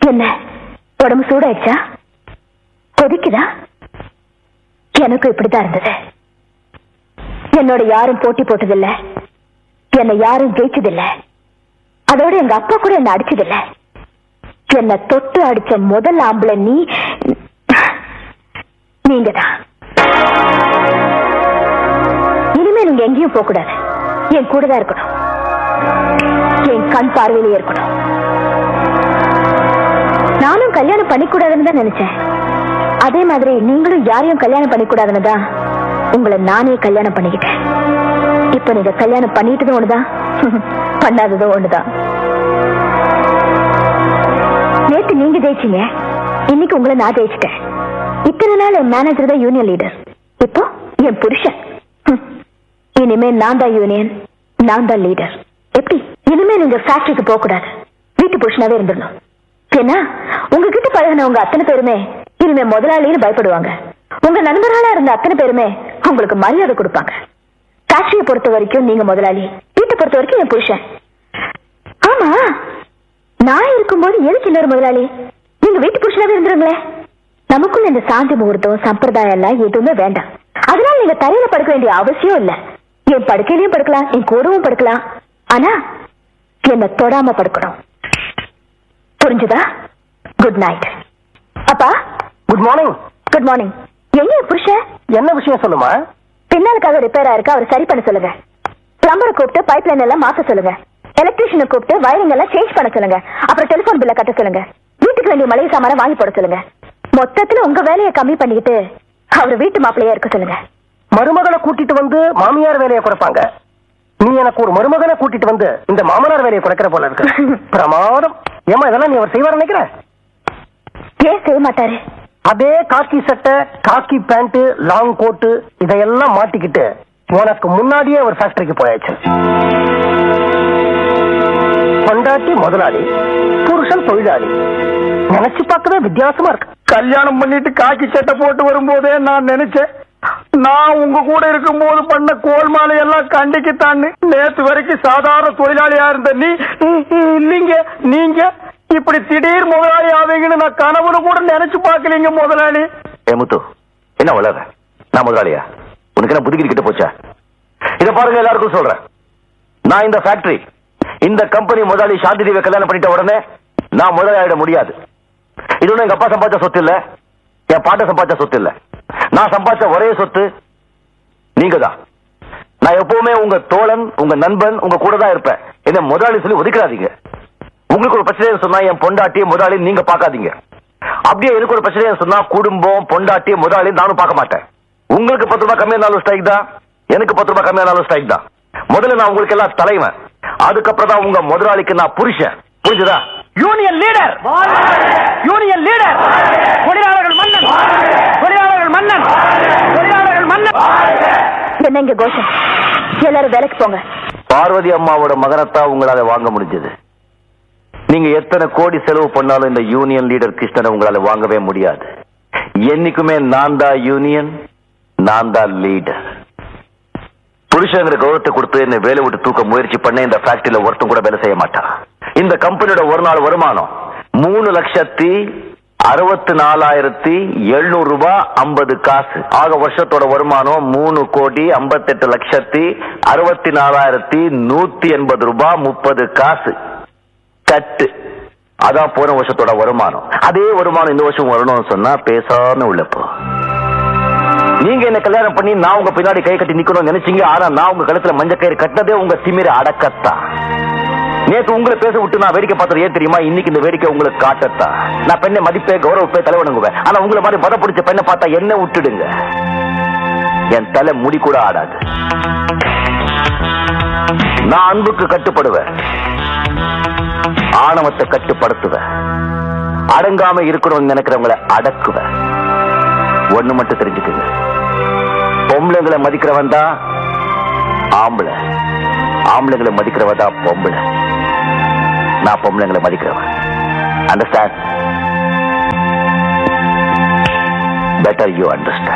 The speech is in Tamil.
என்ன உடம்பு சூடாயிடுச்சா கொதிக்குதா எனக்கும் இப்படித்தான் இருந்தது என்னோட யாரும் போட்டி போட்டதில்ல என்னை யாரும் ஜெயிச்சதில்ல அதோட எங்க அப்பா கூட என்ன அடிச்சதில்ல என்னை தொட்டு அடிச்ச முதல் ஆம்பளை நீ நீங்கதான் இனிமே நீங்க எங்கேயும் போக கூடாது என் கூட தான் இருக்கணும் என் கண் பார்வையிலேயே இருக்கணும் நானும் கல்யாணம் பண்ணிக்கூடாதுன்னு தான் நினைச்சேன் அதே மாதிரி நீங்களும் யாரையும் கல்யாணம் பண்ணிக்கூடாதுன்னு தான் உங்களை நானே கல்யாணம் பண்ணிக்கிட்டேன் இப்ப நீங்க கல்யாணம் பண்ணிட்டதும் ஒண்ணுதான் பண்ணாததும் ஒண்ணுதான் நேத்து நீங்க ஜெயிச்சீங்க இன்னைக்கு உங்களை நான் ஜெயிச்சிட்டேன் இத்தனை நாள் என் மேனேஜர் தான் யூனியன் லீடர் இப்போ என் புருஷன் ஹம். இனிமே நான் தான் யூனியன் நான் தான் லீடர் எப்படி இனிமே நீங்க ஃபேக்டரிக்கு போக கூடாது வீட்டு புருஷனாவே இருந்துடணும் ஏன்னா உங்ககிட்ட பழகினவங்க அத்தனை பேருமே இனிமே முதலாளின்னு பயப்படுவாங்க உங்க நண்பர்களா இருந்த அத்தனை பேருமே உங்களுக்கு மரியாதை கொடுப்பாங்க ஃபேக்டரியை பொறுத்த வரைக்கும் நீங்க முதலாளி வீட்டை பொறுத்த வரைக்கும் என் புருஷன் ஆமா நான் இருக்கும்போது எதுக்கு இன்னொரு முதலாளி நீங்க வீட்டு புருஷனாவே இருந்துருங்களே நமக்குள்ள இந்த சாந்தி முகூர்த்தம் சம்பிரதாயம் எல்லாம் எதுவுமே வேண்டாம் அதனால நீங்க தரையில படுக்க வேண்டிய அவசியம் இல்ல என் படுக்கையிலயும் படுக்கலாம் என் கூடவும் படுக்கலாம் ஆனா என்ன தொடாம படுக்கணும் புரிஞ்சுதா குட் நைட் அப்பா குட் மார்னிங் குட் மார்னிங் எங்க என் புருஷன் என்ன விஷயம் சொல்லுமா பின்னாலுக்காக ரிப்பேர் ஆயிருக்கு அவர் சரி பண்ண சொல்லுங்க பிளம்பரை கூப்பிட்டு பைப் லைன் எல்லாம் மாத்த சொல்லுங்க எலக்ட்ரீஷியனை கூப்பிட்டு வயரிங் எல்லாம் சேஞ்ச் பண்ண சொல்லுங்க அப்புறம் டெலிபோன் பில்ல கட்ட சொல்லுங்க வீட்டுக்கு வேண்டிய மளிகை சாமான வாங்கி போட சொல்லுங்க மொத்தத்துல உங்க வேலையை கம்மி பண்ணிக்கிட்டு அவர் வீட்டு மாப்பிள்ளையா இருக்க சொல்லுங்க மருமகளை கூட்டிட்டு வந்து மாமியார் வேலையை குறைப்பாங்க நீ எனக்கு ஒரு மருமகனை கூட்டிட்டு வந்து இந்த மாமனார் வேலையை குறைக்கிற போல இருக்கு பிரமாதம் ஏமா இதெல்லாம் நீ அவர் செய்வார் நினைக்கிற ஏன் செய்ய மாட்டாரு அதே காக்கி சட்டை காக்கி பேண்ட் லாங் கோட்டு இதையெல்லாம் மாட்டிக்கிட்டு உனக்கு முன்னாடியே ஒரு ஃபேக்டரிக்கு போயாச்சு பொண்டாட்டி முதலாளி புருஷன் தொழிலாளி நினைச்சு பார்க்கவே வித்தியாசமா இருக்கு கல்யாணம் பண்ணிட்டு காக்கி சட்டை போட்டு வரும்போதே நான் நினைச்சேன் நான் உங்க கூட இருக்கும்போது பண்ண கோல் மாலை எல்லாம் கண்டிக்குத்தான்னு நேத்து வரைக்கும் சாதாரண தொழிலாளியா இருந்த நீ இல்லீங்க நீங்க இப்படி திடீர் முதலாளி ஆவீங்கன்னு நான் கனவுல கூட நினைச்சு பார்க்கலீங்க முதலாளி ஏ முத்து என்ன வளர நான் முதலாளியா உனக்கு என்ன புதுக்கிட்டு கிட்ட போச்சா இத பாருங்க எல்லாருக்கும் சொல்றேன் நான் இந்த ஃபேக்டரி இந்த கம்பெனி முதலாளி சாந்தி தேவியை கல்யாணம் பண்ணிட்ட உடனே நான் முதலாளி ஆயிட முடியாது இது ஒண்ணும் எங்க அப்பா சம்பாதிச்ச சொத்து இல்ல என் பாட்ட சம்பாதிச்ச சொத்து இல்ல நான் சம்பாதிச்ச ஒரே சொத்து நீங்க தான் நான் எப்பவுமே உங்க தோழன் உங்க நண்பன் உங்க கூட தான் இருப்பேன் என்ன முதலாளி சொல்லி ஒதுக்கிறாதீங்க உங்களுக்கு ஒரு பிரச்சனை சொன்னா என் பொண்டாட்டி முதலாளி நீங்க பார்க்காதீங்க அப்படியே எனக்கு ஒரு பிரச்சனை சொன்னா குடும்பம் பொண்டாட்டி முதலாளி நானும் பார்க்க மாட்டேன் உங்களுக்கு பத்து ரூபாய் கம்மியானாலும் ஸ்ட்ரைக் தான் எனக்கு பத்து ரூபாய் கம்மியானாலும் ஸ்ட்ரைக் தான் முதல்ல நான் உங்களுக்கு எல்லாம் தலைவன் அதுக்கப்புறம் தான் உங்க முதலாளிக்கு நான் புருஷன் புரிஞ்சுதா யூனியன் லீடர் யூனியன் லீடர் தொழிலாளர்கள் மன்னன் தொழிலாளர்கள் மன்னன் தொழிலாளர்கள் மன்னன் என்ன இங்க கோஷம் எல்லாரும் வேலைக்கு போங்க பார்வதி அம்மாவோட மகனத்தான் உங்களால வாங்க முடிஞ்சது நீங்க எத்தனை கோடி செலவு பண்ணாலும் இந்த யூனியன் லீடர் கிருஷ்ணனை உங்களால வாங்கவே முடியாது என்னைக்குமே நான் தான் யூனியன் நான் தான் லீடர் புருஷங்கிற கௌரவத்தை கொடுத்து என்ன வேலை விட்டு தூக்க முயற்சி பண்ண இந்த ஃபேக்டரியில ஒருத்தன் கூட வேலை செய்ய மாட்டான் இந்த கம்பெனியோட ஒரு நாள் வருமானம் மூணு லட்சத்தி அறுபத்தி நாலாயிரத்தி எழுநூறு ரூபாய் ஐம்பது காசு ஆக வருஷத்தோட வருமானம் மூணு கோடி ஐம்பத்தெட்டு லட்சத்தி அறுபத்தி நாலாயிரத்தி நூத்தி எண்பது ரூபாய் முப்பது காசு கட்டு அதான் போன வருஷத்தோட வருமானம் அதே வருமானம் இந்த வருஷம் வரணும்னு சொன்னா பேசாம உள்ளப்போ நீங்க என்ன கல்யாணம் பண்ணி நான் உங்க பின்னாடி கை கட்டி நிக்கணும்னு நினைச்சீங்க ஆனா நான் உங்க கழுத்துல மஞ்ச கயிறு கட்டதே உங்க திமிர அடக்கத்தான் நேத்து உங்களை பேச விட்டு நான் வேடிக்கை பார்த்தது ஏன் தெரியுமா இன்னைக்கு இந்த வேடிக்கை உங்களுக்கு காட்டத்தான் நான் பெண்ணை மதிப்பே கௌரவப்பே தலைவனுங்குவேன் ஆனா உங்களை மாதிரி மத பிடிச்ச பெண்ணை பார்த்தா என்ன விட்டுடுங்க என் தலை முடி கூட ஆடாது நான் அன்புக்கு கட்டுப்படுவேன் ஆணவத்தை கட்டுப்படுத்துவேன் அடங்காம இருக்கணும்னு நினைக்கிறவங்களை அடக்குவேன் ஒண்ணு மட்டும் தெரிஞ்சுக்குங்க பொம்பளைங்களை மதிக்கிறவன் தான் ஆம்பளை ஆம்பளைங்களை மதிக்கிறவன் தான் பொம்பளை நான் பொம்பளைங்களை மதிக்கிறவன் அண்டர்ஸ்டாண்ட் பெட்டர் யூ அண்டர்ஸ்டாண்ட்